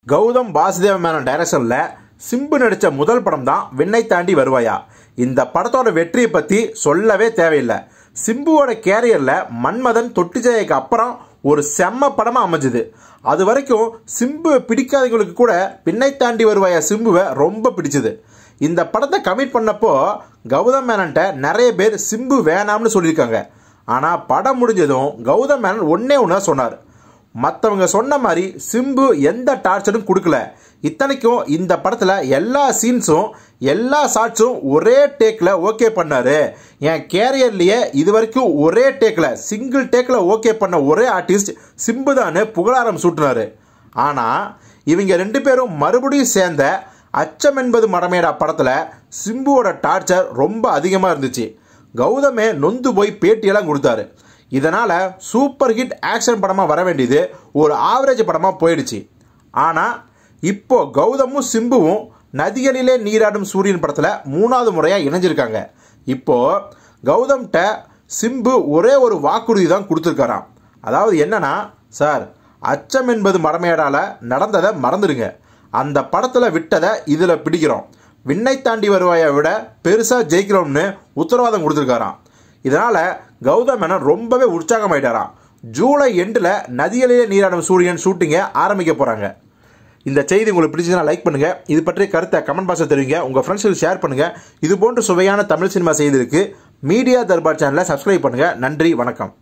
கௌதம் வாசுதேவ மேனன் டைரக்ஷன்ல சிம்பு நடிச்ச முதல் படம் தான் விண்ணை தாண்டி வருவாயா இந்த படத்தோட வெற்றியை பத்தி சொல்லவே தேவையில்லை சிம்புவோட கேரியர்ல மன்மதன் தொட்டிஜெயக்கு அப்புறம் ஒரு செம்ம படமா அமைஞ்சுது அது வரைக்கும் சிம்பு பிடிக்காதவங்களுக்கு கூட விண்ணை தாண்டி வருவாயா சிம்புவை ரொம்ப பிடிச்சது இந்த படத்தை கமிட் பண்ணப்போ கௌதம் மேனன்ட்ட நிறைய பேர் சிம்பு வேணாம்னு சொல்லியிருக்காங்க ஆனால் படம் முடிஞ்சதும் கௌதம் மேனன் ஒன்னே ஒன்று சொன்னார் மற்றவங்க சொன்ன மாதிரி சிம்பு எந்த டார்ச்சரும் கொடுக்கல இத்தனைக்கும் இந்த படத்தில் எல்லா சீன்ஸும் எல்லா ஷாட்ஸும் ஒரே டேக்கில் ஓகே பண்ணாரு என் கேரியர்லேயே இது வரைக்கும் ஒரே டேக்கில் சிங்கிள் டேக்கில் ஓகே பண்ண ஒரே ஆர்டிஸ்ட் சிம்பு தான் புகழாரம் சூட்டினாரு ஆனால் இவங்க ரெண்டு பேரும் மறுபடியும் சேர்ந்த அச்சம் என்பது மடமேடா படத்தில் சிம்புவோட டார்ச்சர் ரொம்ப அதிகமாக இருந்துச்சு கௌதமே நொந்து போய் பேட்டியெல்லாம் கொடுத்தாரு இதனால் சூப்பர் ஹிட் ஆக்ஷன் படமாக வர வேண்டியது ஒரு ஆவரேஜ் படமாக போயிடுச்சு ஆனால் இப்போ கௌதமும் சிம்புவும் நதிகளிலே நீராடும் சூரியன் படத்தில் மூணாவது முறையாக இணைஞ்சிருக்காங்க இப்போ கௌதம்கிட்ட சிம்பு ஒரே ஒரு வாக்குறுதி தான் கொடுத்துருக்காராம் அதாவது என்னன்னா சார் அச்சம் என்பது மடமையடால நடந்ததை மறந்துடுங்க அந்த படத்தில் விட்டதை இதில் பிடிக்கிறோம் விண்ணை தாண்டி வருவாயை விட பெருசாக ஜெயிக்கிறோம்னு உத்தரவாதம் கொடுத்துருக்காராம் இதனால் கௌதம் மேனன் ரொம்பவே உற்சாகமாயிட்டாராம் ஜூலை எண்டில் நதிகளிலே நீராடும் சூரியன் ஷூட்டிங்கை ஆரம்பிக்க போகிறாங்க இந்த செய்தி உங்களுக்கு பிடிச்சதுன்னா லைக் பண்ணுங்க இது பற்றிய கருத்தை கமெண்ட் பாக்ஸில் தெரிவிங்க உங்கள் ஃப்ரெண்ட்ஸுக்கு ஷேர் பண்ணுங்க இது போன்ற சுவையான தமிழ் சினிமா செய்திருக்கு மீடியா தர்பார் சேனலை சப்ஸ்கிரைப் பண்ணுங்க நன்றி வணக்கம்